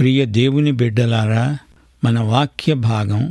ప్రియ దేవుని బిడ్డలారా మన వాక్య భాగం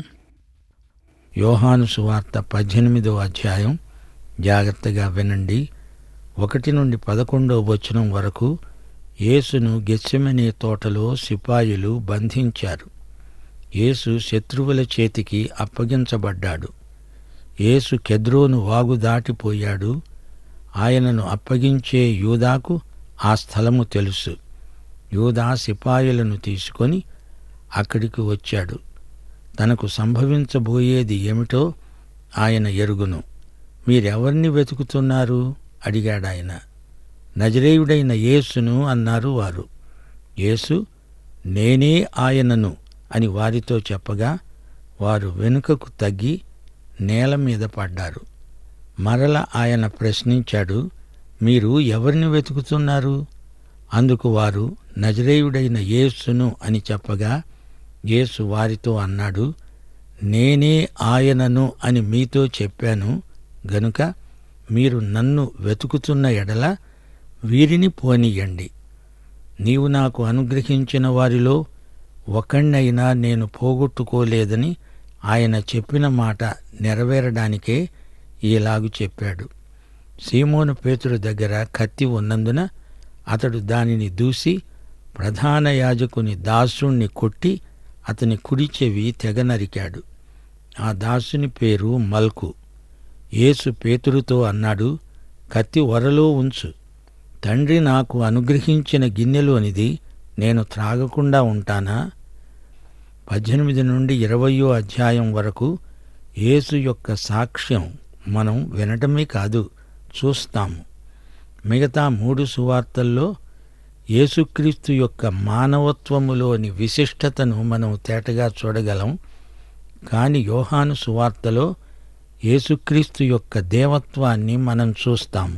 యోహాను సువార్త పద్దెనిమిదో అధ్యాయం జాగ్రత్తగా వినండి ఒకటి నుండి పదకొండో వచనం వరకు యేసును గెస్సెమనే తోటలో సిపాయిలు బంధించారు యేసు శత్రువుల చేతికి అప్పగించబడ్డాడు యేసు కెద్రోను వాగు దాటిపోయాడు ఆయనను అప్పగించే యూదాకు ఆ స్థలము తెలుసు యూదా సిపాయిలను తీసుకొని అక్కడికి వచ్చాడు తనకు సంభవించబోయేది ఏమిటో ఆయన ఎరుగును మీరెవరిని వెతుకుతున్నారు అడిగాడాయన నజరేయుడైన యేసును అన్నారు వారు యేసు నేనే ఆయనను అని వారితో చెప్పగా వారు వెనుకకు తగ్గి నేల మీద పడ్డారు మరల ఆయన ప్రశ్నించాడు మీరు ఎవరిని వెతుకుతున్నారు అందుకు వారు నజరేయుడైన యేసును అని చెప్పగా యేసు వారితో అన్నాడు నేనే ఆయనను అని మీతో చెప్పాను గనుక మీరు నన్ను వెతుకుతున్న ఎడల వీరిని పోనీయండి నీవు నాకు అనుగ్రహించిన వారిలో ఒకణ్ణైనా నేను పోగొట్టుకోలేదని ఆయన చెప్పిన మాట నెరవేరడానికే ఈలాగు చెప్పాడు సీమోను పేతురు దగ్గర కత్తి ఉన్నందున అతడు దానిని దూసి ప్రధాన యాజకుని దాసుణ్ణి కొట్టి అతని కుడి చెవి తెగ నరికాడు ఆ దాసుని పేరు మల్కు యేసు పేతురుతో అన్నాడు కత్తి వరలో ఉంచు తండ్రి నాకు అనుగ్రహించిన గిన్నెలోనిది నేను త్రాగకుండా ఉంటానా పద్దెనిమిది నుండి ఇరవయో అధ్యాయం వరకు యేసు యొక్క సాక్ష్యం మనం వినటమే కాదు చూస్తాము మిగతా మూడు సువార్తల్లో యేసుక్రీస్తు యొక్క మానవత్వములోని విశిష్టతను మనం తేటగా చూడగలం కాని యోహాను సువార్తలో యేసుక్రీస్తు యొక్క దేవత్వాన్ని మనం చూస్తాము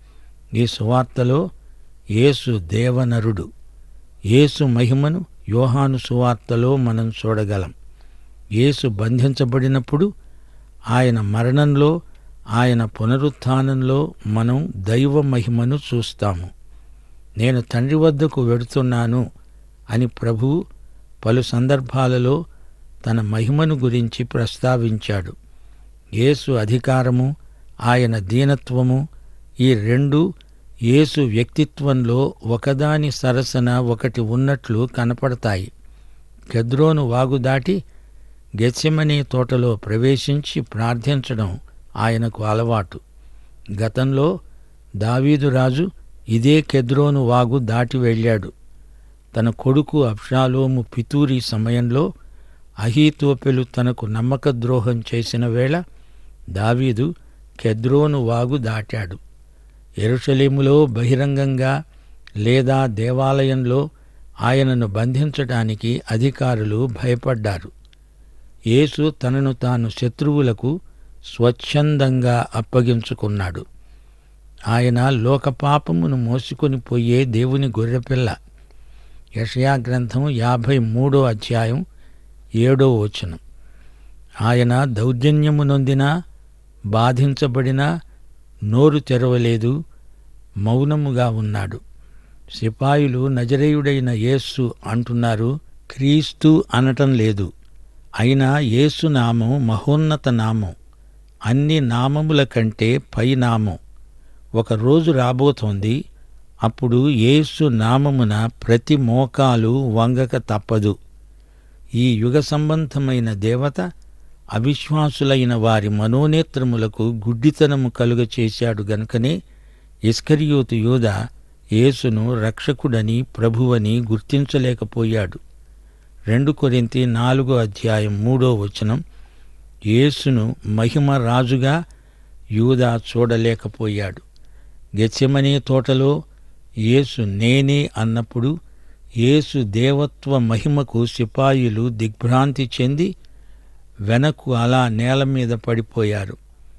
ఈ సువార్తలో యేసు దేవనరుడు యేసు మహిమను యోహాను సువార్తలో మనం చూడగలం యేసు బంధించబడినప్పుడు ఆయన మరణంలో ఆయన పునరుత్థానంలో మనం దైవ మహిమను చూస్తాము నేను తండ్రి వద్దకు వెడుతున్నాను అని ప్రభు పలు సందర్భాలలో తన మహిమను గురించి ప్రస్తావించాడు యేసు అధికారము ఆయన దీనత్వము ఈ రెండు యేసు వ్యక్తిత్వంలో ఒకదాని సరసన ఒకటి ఉన్నట్లు కనపడతాయి కెద్రోను వాగు దాటి గెత్సెమనే తోటలో ప్రవేశించి ప్రార్థించడం ఆయనకు అలవాటు గతంలో దావీదు రాజు ఇదే కెద్రోను వాగు దాటి వెళ్ళాడు తన కొడుకు అబ్షాలోము పితూరి సమయంలో అహీతోపెలు తనకు నమ్మక ద్రోహం చేసిన వేళ దావీదు కెద్రోను వాగు దాటాడు ఎరుషలేములో బహిరంగంగా లేదా దేవాలయంలో ఆయనను బంధించటానికి అధికారులు భయపడ్డారు యేసు తనను తాను శత్రువులకు స్వచ్ఛందంగా అప్పగించుకున్నాడు ఆయన లోకపాపమును మోసుకొని పోయే దేవుని గొర్రెపిల్ల యషయా గ్రంథం యాభై మూడో అధ్యాయం ఏడో వచనం ఆయన దౌర్జన్యము నొందినా బాధించబడినా నోరు తెరవలేదు మౌనముగా ఉన్నాడు సిపాయిలు నజరేయుడైన యేస్సు అంటున్నారు క్రీస్తు అనటం లేదు అయినా యేసు నామం మహోన్నత నామం అన్ని నామముల కంటే పై నామం ఒక రోజు రాబోతోంది అప్పుడు యేసు నామమున ప్రతి మోకాలు వంగక తప్పదు ఈ యుగ సంబంధమైన దేవత అవిశ్వాసులైన వారి మనోనేత్రములకు గుడ్డితనము కలుగ చేశాడు గనుకనే ఇస్కరియోతు యూద యేసును రక్షకుడని ప్రభువని గుర్తించలేకపోయాడు రెండు కొరింతి నాలుగో అధ్యాయం మూడో వచనం యేసును మహిమ రాజుగా యూదా చూడలేకపోయాడు గెచ్చెమనే తోటలో యేసు నేనే అన్నప్పుడు యేసు దేవత్వ మహిమకు సిపాయిలు దిగ్భ్రాంతి చెంది వెనక్కు అలా నేల మీద పడిపోయారు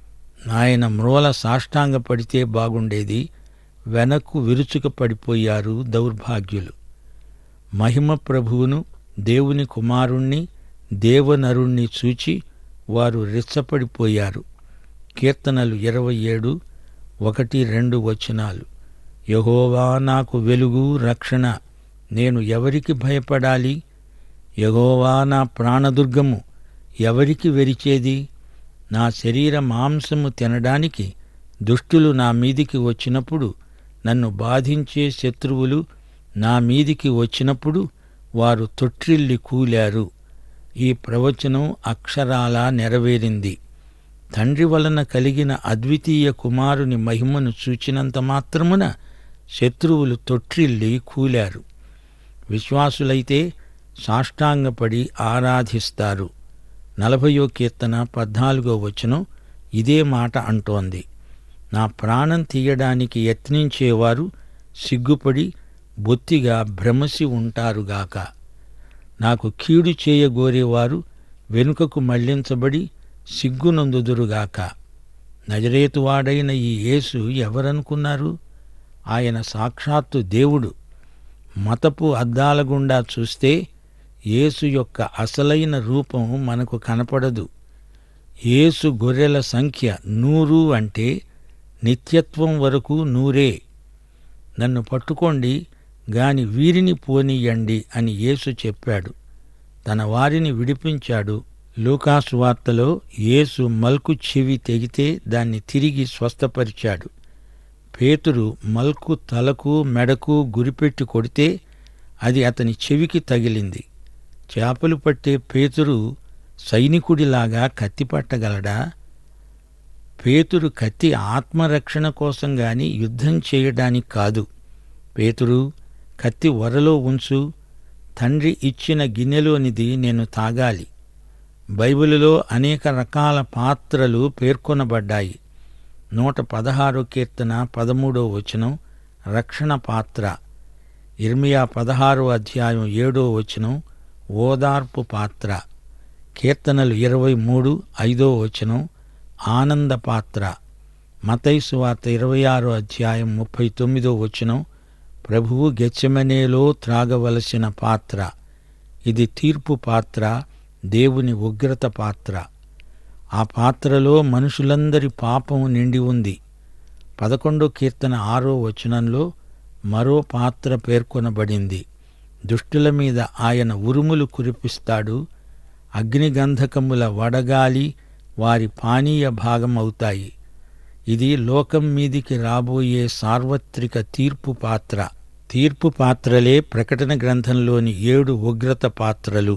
ఆయన మ్రోల సాష్టాంగ పడితే బాగుండేది వెనక్కు విరుచుక పడిపోయారు దౌర్భాగ్యులు మహిమ ప్రభువును దేవుని కుమారుణ్ణి దేవనరుణ్ణి చూచి వారు రెచ్చపడిపోయారు కీర్తనలు ఇరవై ఏడు ఒకటి రెండు వచనాలు యహోవా నాకు వెలుగు రక్షణ నేను ఎవరికి భయపడాలి యగోవా నా ప్రాణదుర్గము ఎవరికి వెరిచేది నా శరీర మాంసము తినడానికి దుష్టులు నా మీదికి వచ్చినప్పుడు నన్ను బాధించే శత్రువులు నా మీదికి వచ్చినప్పుడు వారు తొట్టిల్లి కూలారు ఈ ప్రవచనం అక్షరాలా నెరవేరింది తండ్రి వలన కలిగిన అద్వితీయ కుమారుని మహిమను చూచినంత మాత్రమున శత్రువులు తొట్టిల్లి కూలారు విశ్వాసులైతే సాష్టాంగపడి ఆరాధిస్తారు నలభయో కీర్తన పద్నాలుగో వచనం ఇదే మాట అంటోంది నా ప్రాణం తీయడానికి యత్నించేవారు సిగ్గుపడి బొత్తిగా భ్రమసి ఉంటారుగాక నాకు కీడు చేయగోరేవారు వెనుకకు మళ్లించబడి సిగ్గునందుదురుగాక నజరేతువాడైన ఈ యేసు ఎవరనుకున్నారు ఆయన సాక్షాత్తు దేవుడు మతపు అద్దాల గుండా చూస్తే యేసు యొక్క అసలైన రూపం మనకు కనపడదు యేసు గొర్రెల సంఖ్య నూరు అంటే నిత్యత్వం వరకు నూరే నన్ను పట్టుకోండి గాని వీరిని పోనీయండి అని యేసు చెప్పాడు తన వారిని విడిపించాడు లూకాసు వార్తలో యేసు మల్కు చెవి తెగితే దాన్ని తిరిగి స్వస్థపరిచాడు పేతురు మల్కు తలకు మెడకు గురిపెట్టి కొడితే అది అతని చెవికి తగిలింది చేపలు పట్టే పేతురు సైనికుడిలాగా కత్తి పట్టగలడా పేతురు కత్తి ఆత్మరక్షణ కోసం గాని యుద్ధం చేయడానికి కాదు పేతురు కత్తి వరలో ఉంచు తండ్రి ఇచ్చిన గిన్నెలోనిది నేను తాగాలి బైబిలులో అనేక రకాల పాత్రలు పేర్కొనబడ్డాయి నూట పదహారో కీర్తన పదమూడో వచనం రక్షణ పాత్ర ఇర్మియా పదహారో అధ్యాయం ఏడో వచనం ఓదార్పు పాత్ర కీర్తనలు ఇరవై మూడు ఐదో వచనం ఆనంద పాత్ర మతైసు వార్త ఇరవై ఆరో అధ్యాయం ముప్పై తొమ్మిదో వచనం ప్రభువు గెచ్చమనేలో త్రాగవలసిన పాత్ర ఇది తీర్పు పాత్ర దేవుని ఉగ్రత పాత్ర ఆ పాత్రలో మనుషులందరి పాపం నిండి ఉంది పదకొండో కీర్తన ఆరో వచనంలో మరో పాత్ర పేర్కొనబడింది దుష్టుల మీద ఆయన ఉరుములు కురిపిస్తాడు అగ్నిగంధకముల వడగాలి వారి పానీయ భాగం అవుతాయి ఇది లోకం మీదికి రాబోయే సార్వత్రిక తీర్పు పాత్ర తీర్పు పాత్రలే ప్రకటన గ్రంథంలోని ఏడు ఉగ్రత పాత్రలు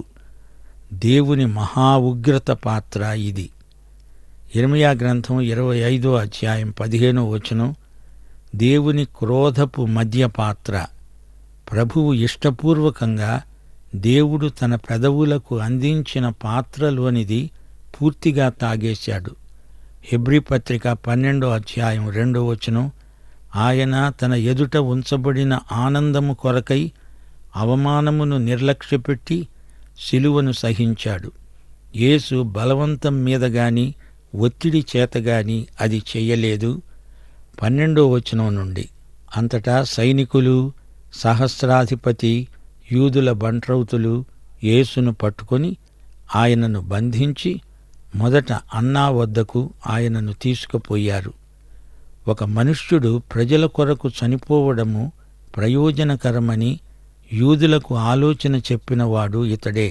దేవుని మహా ఉగ్రత పాత్ర ఇది ఇర్మియా గ్రంథం ఇరవై ఐదో అధ్యాయం పదిహేనో వచనం దేవుని క్రోధపు మధ్య పాత్ర ప్రభువు ఇష్టపూర్వకంగా దేవుడు తన పెదవులకు అందించిన పాత్రలోనిది పూర్తిగా తాగేశాడు హెబ్రి పత్రిక పన్నెండో అధ్యాయం రెండో వచనం ఆయన తన ఎదుట ఉంచబడిన ఆనందము కొరకై అవమానమును నిర్లక్ష్యపెట్టి శిలువను సహించాడు యేసు బలవంతం మీద గాని ఒత్తిడి చేత గాని అది చెయ్యలేదు పన్నెండో వచనం నుండి అంతటా సైనికులు సహస్రాధిపతి యూదుల బంట్రౌతులు యేసును పట్టుకొని ఆయనను బంధించి మొదట అన్నా వద్దకు ఆయనను తీసుకుపోయారు ఒక మనుష్యుడు ప్రజల కొరకు చనిపోవడము ప్రయోజనకరమని యూదులకు ఆలోచన చెప్పినవాడు ఇతడే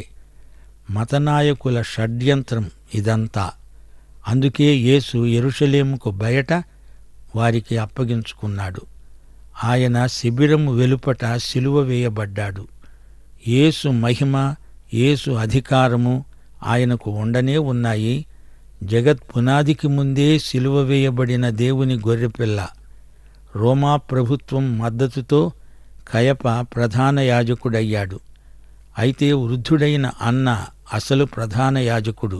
మతనాయకుల షడ్యంత్రం ఇదంతా అందుకే యేసు ఎరుషలేముకు బయట వారికి అప్పగించుకున్నాడు ఆయన శిబిరము వెలుపట సిలువ వేయబడ్డాడు యేసు మహిమ యేసు అధికారము ఆయనకు ఉండనే ఉన్నాయి జగత్ పునాదికి ముందే సిలువ వేయబడిన దేవుని గొర్రెపిల్ల రోమా ప్రభుత్వం మద్దతుతో కయప ప్రధాన యాజకుడయ్యాడు అయితే వృద్ధుడైన అన్న అసలు ప్రధాన యాజకుడు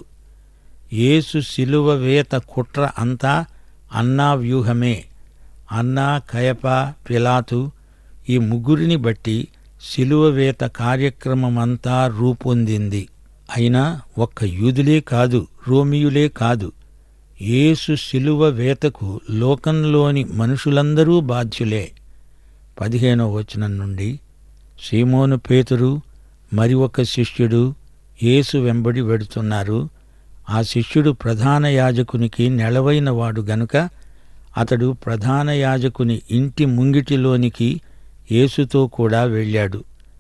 యేసు శిలువ వేత కుట్ర అంతా అన్నా వ్యూహమే అన్నా కయప పిలాతు ఈ ముగ్గురిని బట్టి శిలువ వేత కార్యక్రమమంతా రూపొందింది అయినా ఒక్క యూదులే కాదు రోమియులే కాదు యేసు శిలువ వేతకు లోకంలోని మనుషులందరూ బాధ్యులే పదిహేనో వచనం నుండి సీమోను పేతురు మరి ఒక శిష్యుడు యేసు వెంబడి వెడుతున్నారు ఆ శిష్యుడు ప్రధాన యాజకునికి నెలవైన వాడు గనుక అతడు ప్రధాన యాజకుని ఇంటి ముంగిటిలోనికి యేసుతో కూడా వెళ్ళాడు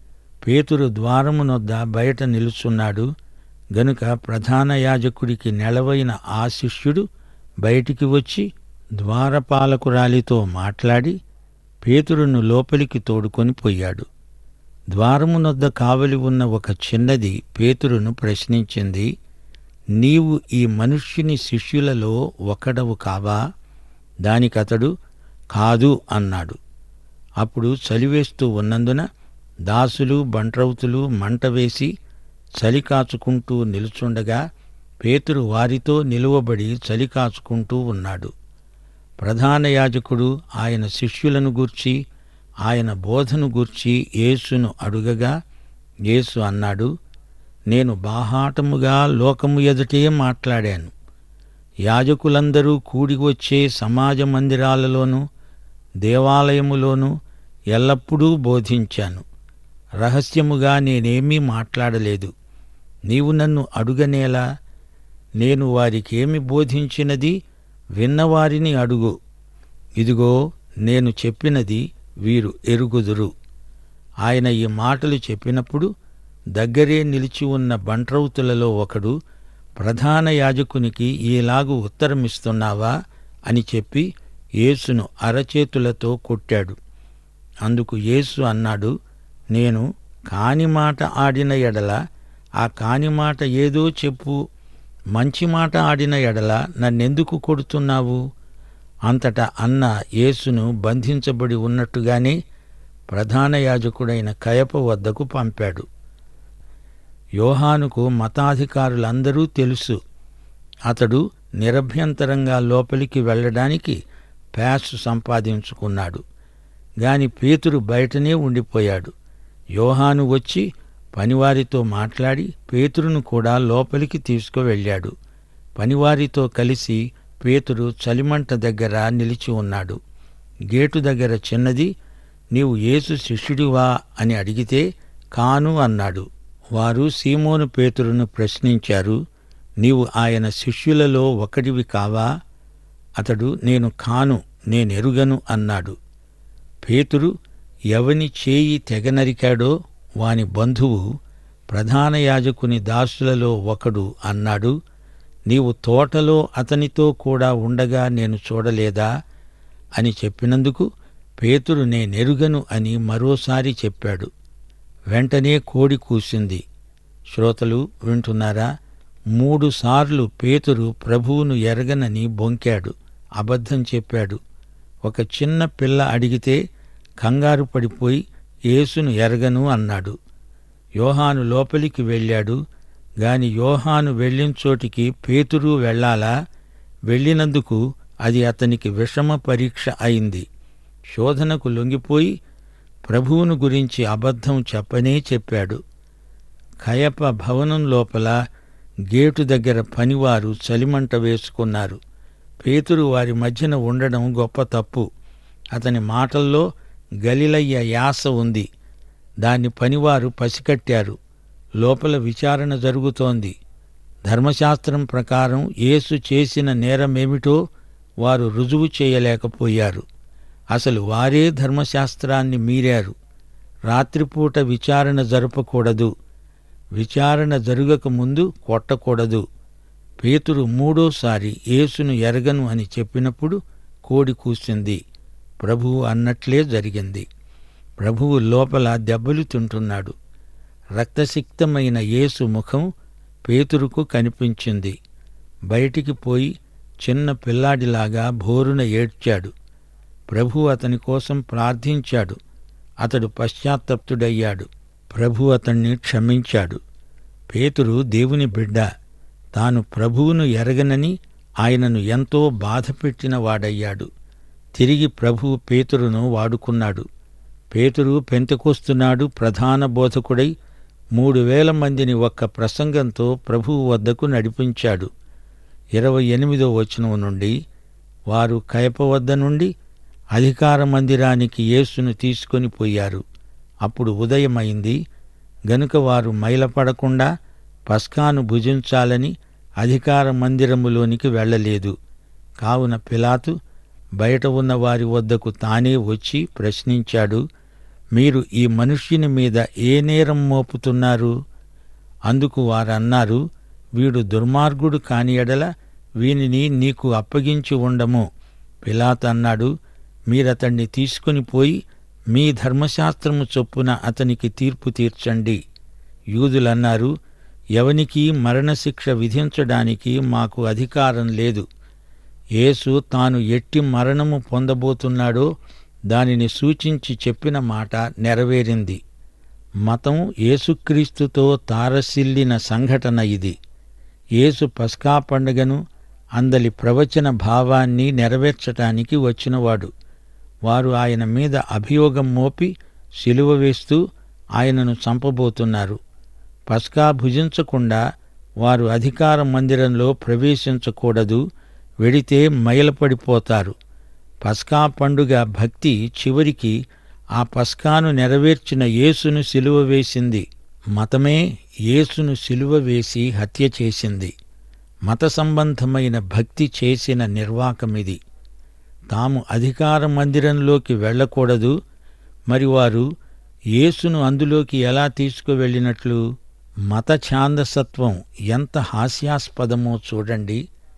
పేతురు ద్వారమునొద్ద బయట నిలుచున్నాడు గనుక ప్రధాన యాజకుడికి నెలవైన ఆ శిష్యుడు బయటికి వచ్చి ద్వారపాలకురాలితో మాట్లాడి పేతురును లోపలికి తోడుకొని పోయాడు ద్వారమునొద్ద కావలి ఉన్న ఒక చిన్నది పేతురును ప్రశ్నించింది నీవు ఈ మనుష్యుని శిష్యులలో ఒకడవు కావా దానికతడు కాదు అన్నాడు అప్పుడు చలివేస్తూ ఉన్నందున దాసులు బంట్రౌతులు మంట వేసి చలి కాచుకుంటూ నిలుచుండగా పేతురు వారితో నిలువబడి చలి కాచుకుంటూ ఉన్నాడు ప్రధాన యాజకుడు ఆయన శిష్యులను గూర్చి ఆయన బోధను గూర్చి యేసును అడుగగా యేసు అన్నాడు నేను బాహాటముగా లోకము ఎదుటే మాట్లాడాను యాజకులందరూ కూడి వచ్చే సమాజ మందిరాలలోనూ దేవాలయములోనూ ఎల్లప్పుడూ బోధించాను రహస్యముగా నేనేమీ మాట్లాడలేదు నీవు నన్ను అడుగనేలా నేను వారికేమి బోధించినది విన్నవారిని అడుగు ఇదిగో నేను చెప్పినది వీరు ఎరుగుదురు ఆయన ఈ మాటలు చెప్పినప్పుడు దగ్గరే నిలిచి ఉన్న బంట్రౌతులలో ఒకడు ప్రధాన యాజకునికి ఈలాగు ఉత్తరమిస్తున్నావా అని చెప్పి యేసును అరచేతులతో కొట్టాడు అందుకు యేసు అన్నాడు నేను కాని మాట ఆడిన ఎడల ఆ కాని మాట ఏదో చెప్పు మంచి మాట ఆడిన ఎడల నన్నెందుకు కొడుతున్నావు అంతటా అన్న యేసును బంధించబడి ఉన్నట్టుగానే ప్రధాన యాజకుడైన కయప వద్దకు పంపాడు యోహానుకు మతాధికారులందరూ తెలుసు అతడు నిరభ్యంతరంగా లోపలికి వెళ్ళడానికి ప్యాస్ సంపాదించుకున్నాడు గాని పేతురు బయటనే ఉండిపోయాడు యోహాను వచ్చి పనివారితో మాట్లాడి పేతురును కూడా లోపలికి తీసుకువెళ్ళాడు పనివారితో కలిసి పేతురు చలిమంట దగ్గర నిలిచి ఉన్నాడు గేటు దగ్గర చిన్నది నీవు యేసు శిష్యుడివా అని అడిగితే కాను అన్నాడు వారు సీమోను పేతురును ప్రశ్నించారు నీవు ఆయన శిష్యులలో ఒకడివి కావా అతడు నేను కాను నేనెరుగను అన్నాడు పేతురు ఎవని చేయి తెగనరికాడో వాని బంధువు ప్రధాన యాజకుని దాసులలో ఒకడు అన్నాడు నీవు తోటలో అతనితో కూడా ఉండగా నేను చూడలేదా అని చెప్పినందుకు పేతురు నేనెరుగను అని మరోసారి చెప్పాడు వెంటనే కోడి కూసింది శ్రోతలు వింటున్నారా మూడుసార్లు పేతురు ప్రభువును ఎరగనని బొంకాడు అబద్ధం చెప్పాడు ఒక చిన్న పిల్ల అడిగితే కంగారు పడిపోయి యేసును ఎరగను అన్నాడు యోహాను లోపలికి వెళ్ళాడు గాని యోహాను వెళ్ళిన చోటికి పేతురు వెళ్ళాలా వెళ్ళినందుకు అది అతనికి విషమ పరీక్ష అయింది శోధనకు లొంగిపోయి ప్రభువును గురించి అబద్ధం చెప్పనే చెప్పాడు కయప భవనం లోపల గేటు దగ్గర పనివారు చలిమంట వేసుకున్నారు పేతురు వారి మధ్యన ఉండడం గొప్ప తప్పు అతని మాటల్లో గలిలయ్య యాస ఉంది దాన్ని పనివారు పసికట్టారు లోపల విచారణ జరుగుతోంది ధర్మశాస్త్రం ప్రకారం యేసు చేసిన నేరమేమిటో వారు రుజువు చేయలేకపోయారు అసలు వారే ధర్మశాస్త్రాన్ని మీరారు రాత్రిపూట విచారణ జరపకూడదు విచారణ జరుగక ముందు కొట్టకూడదు పేతురు మూడోసారి యేసును ఎరగను అని చెప్పినప్పుడు కోడి కూసింది ప్రభువు అన్నట్లే జరిగింది ప్రభువు లోపల దెబ్బలు తింటున్నాడు రక్తసిక్తమైన యేసు ముఖం పేతురుకు కనిపించింది బయటికి పోయి చిన్న పిల్లాడిలాగా భోరున ఏడ్చాడు ప్రభు అతని కోసం ప్రార్థించాడు అతడు పశ్చాత్తప్తుడయ్యాడు ప్రభు అతణ్ణి క్షమించాడు పేతురు దేవుని బిడ్డ తాను ప్రభువును ఎరగనని ఆయనను ఎంతో బాధపెట్టిన వాడయ్యాడు తిరిగి ప్రభు పేతురును వాడుకున్నాడు పేతురు పెంతకొస్తున్నాడు ప్రధాన బోధకుడై మూడు వేల మందిని ఒక్క ప్రసంగంతో ప్రభువు వద్దకు నడిపించాడు ఇరవై ఎనిమిదో వచనం నుండి వారు కయప వద్ద నుండి అధికార మందిరానికి యేసును తీసుకొని పోయారు అప్పుడు ఉదయమైంది గనుక వారు మైలపడకుండా పస్కాను భుజించాలని అధికార మందిరములోనికి వెళ్ళలేదు కావున పిలాతు బయట ఉన్న వారి వద్దకు తానే వచ్చి ప్రశ్నించాడు మీరు ఈ మనుష్యుని మీద ఏ నేరం మోపుతున్నారు అందుకు వారన్నారు వీడు దుర్మార్గుడు కాని ఎడల వీనిని నీకు అప్పగించి ఉండము పిలాత్ అన్నాడు మీరతణ్ణి తీసుకుని పోయి మీ ధర్మశాస్త్రము చొప్పున అతనికి తీర్పు తీర్చండి యూదులన్నారు ఎవనికి మరణశిక్ష విధించడానికి మాకు అధికారం లేదు యేసు తాను ఎట్టి మరణము పొందబోతున్నాడో దానిని సూచించి చెప్పిన మాట నెరవేరింది మతం యేసుక్రీస్తుతో తారసిల్లిన సంఘటన ఇది యేసు పస్కా పండుగను అందలి ప్రవచన భావాన్ని నెరవేర్చటానికి వచ్చినవాడు వారు ఆయన మీద అభియోగం మోపి సిలువ వేస్తూ ఆయనను చంపబోతున్నారు పస్కా భుజించకుండా వారు అధికార మందిరంలో ప్రవేశించకూడదు వెడితే మైలపడిపోతారు పస్కా పండుగ భక్తి చివరికి ఆ పస్కాను నెరవేర్చిన యేసును సిలువ వేసింది మతమే యేసును సిలువ వేసి హత్య చేసింది మత సంబంధమైన భక్తి చేసిన నిర్వాకమిది తాము అధికార మందిరంలోకి వెళ్ళకూడదు మరి వారు యేసును అందులోకి ఎలా తీసుకువెళ్ళినట్లు మత ఛాందసత్వం ఎంత హాస్యాస్పదమో చూడండి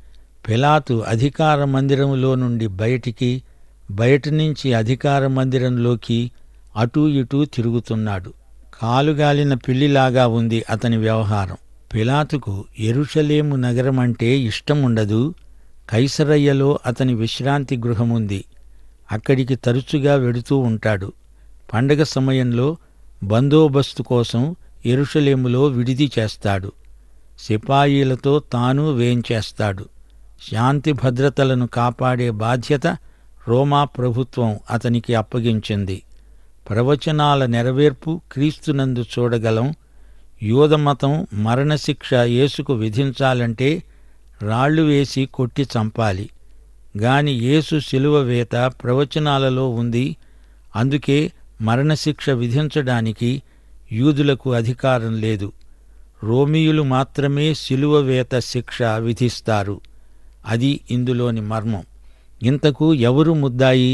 పిలాతు అధికార మందిరంలో నుండి బయటికి బయట నుంచి అధికార మందిరంలోకి అటూ ఇటూ తిరుగుతున్నాడు కాలుగాలిన పిల్లిలాగా ఉంది అతని వ్యవహారం పిలాతుకు ఎరుషలేము నగరం అంటే ఇష్టం ఉండదు కైసరయ్యలో అతని విశ్రాంతి గృహముంది అక్కడికి తరచుగా వెడుతూ ఉంటాడు పండగ సమయంలో బందోబస్తు కోసం ఎరుషలేములో విడిది చేస్తాడు సిపాయిలతో తాను వేంచేస్తాడు శాంతి భద్రతలను కాపాడే బాధ్యత రోమా ప్రభుత్వం అతనికి అప్పగించింది ప్రవచనాల నెరవేర్పు క్రీస్తునందు చూడగలం యూదమతం మరణశిక్ష యేసుకు విధించాలంటే రాళ్లు వేసి కొట్టి చంపాలి గాని యేసు శిలువ వేత ప్రవచనాలలో ఉంది అందుకే మరణశిక్ష విధించడానికి యూదులకు అధికారం లేదు రోమియులు మాత్రమే శిలువ వేత శిక్ష విధిస్తారు అది ఇందులోని మర్మం ఇంతకు ఎవరు ముద్దాయి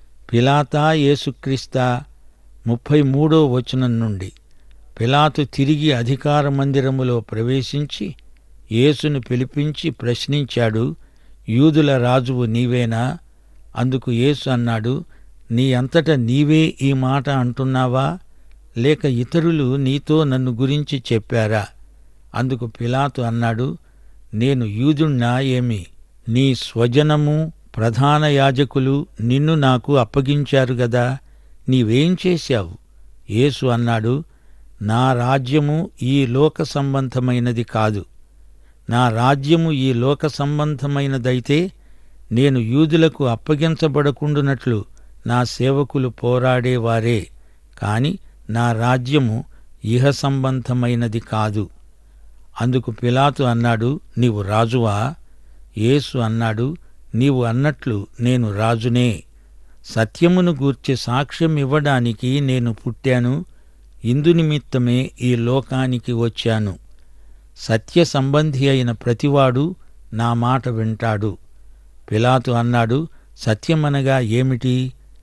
పిలాతా యేసుక్రీస్తా ముప్పై మూడో వచనం నుండి పిలాతు తిరిగి అధికార మందిరములో ప్రవేశించి యేసును పిలిపించి ప్రశ్నించాడు యూదుల రాజువు నీవేనా అందుకు యేసు అన్నాడు నీ అంతట నీవే ఈ మాట అంటున్నావా లేక ఇతరులు నీతో నన్ను గురించి చెప్పారా అందుకు పిలాతు అన్నాడు నేను యూదుణ్ణా ఏమి నీ స్వజనము ప్రధాన యాజకులు నిన్ను నాకు అప్పగించారు గదా నీవేం చేశావు యేసు అన్నాడు నా రాజ్యము ఈ లోక సంబంధమైనది కాదు నా రాజ్యము ఈ లోక సంబంధమైనదైతే నేను యూదులకు అప్పగించబడకుండునట్లు నా సేవకులు పోరాడేవారే కాని నా రాజ్యము ఇహ సంబంధమైనది కాదు అందుకు పిలాతు అన్నాడు నీవు రాజువా యేసు అన్నాడు నీవు అన్నట్లు నేను రాజునే సత్యమును గూర్చి సాక్ష్యం ఇవ్వడానికి నేను పుట్టాను ఇందునిమిత్తమే ఈ లోకానికి వచ్చాను సత్య సంబంధి అయిన ప్రతివాడు నా మాట వింటాడు పిలాతు అన్నాడు సత్యమనగా ఏమిటి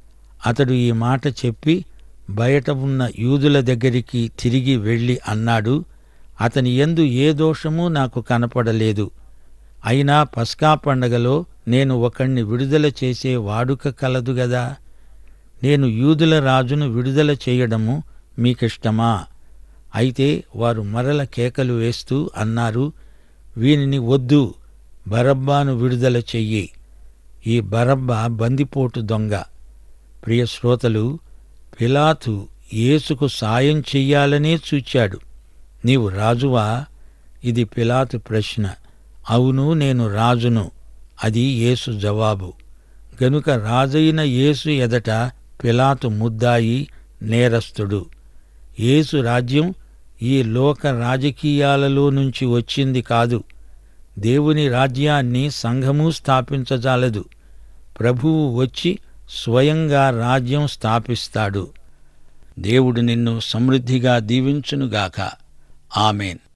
అతడు ఈ మాట చెప్పి బయట ఉన్న యూదుల దగ్గరికి తిరిగి వెళ్ళి అన్నాడు అతని యందు ఏ దోషమూ నాకు కనపడలేదు అయినా పస్కా పండగలో నేను ఒకణ్ణి విడుదల చేసే వాడుక కలదు గదా నేను యూదుల రాజును విడుదల చేయడము మీకిష్టమా అయితే వారు మరల కేకలు వేస్తూ అన్నారు వీనిని వద్దు బరబ్బాను విడుదల చెయ్యి ఈ బరబ్బ బందిపోటు దొంగ ప్రియ శ్రోతలు పిలాతు యేసుకు సాయం చెయ్యాలనే చూచాడు నీవు రాజువా ఇది పిలాతు ప్రశ్న అవును నేను రాజును అది యేసు జవాబు గనుక రాజైన యేసు ఎదట పిలాతు ముద్దాయి నేరస్తుడు యేసు రాజ్యం ఈ లోక రాజకీయాలలో నుంచి వచ్చింది కాదు దేవుని రాజ్యాన్ని సంఘము స్థాపించజాలదు ప్రభువు వచ్చి స్వయంగా రాజ్యం స్థాపిస్తాడు దేవుడు నిన్ను సమృద్ధిగా దీవించునుగాక ఆమెన్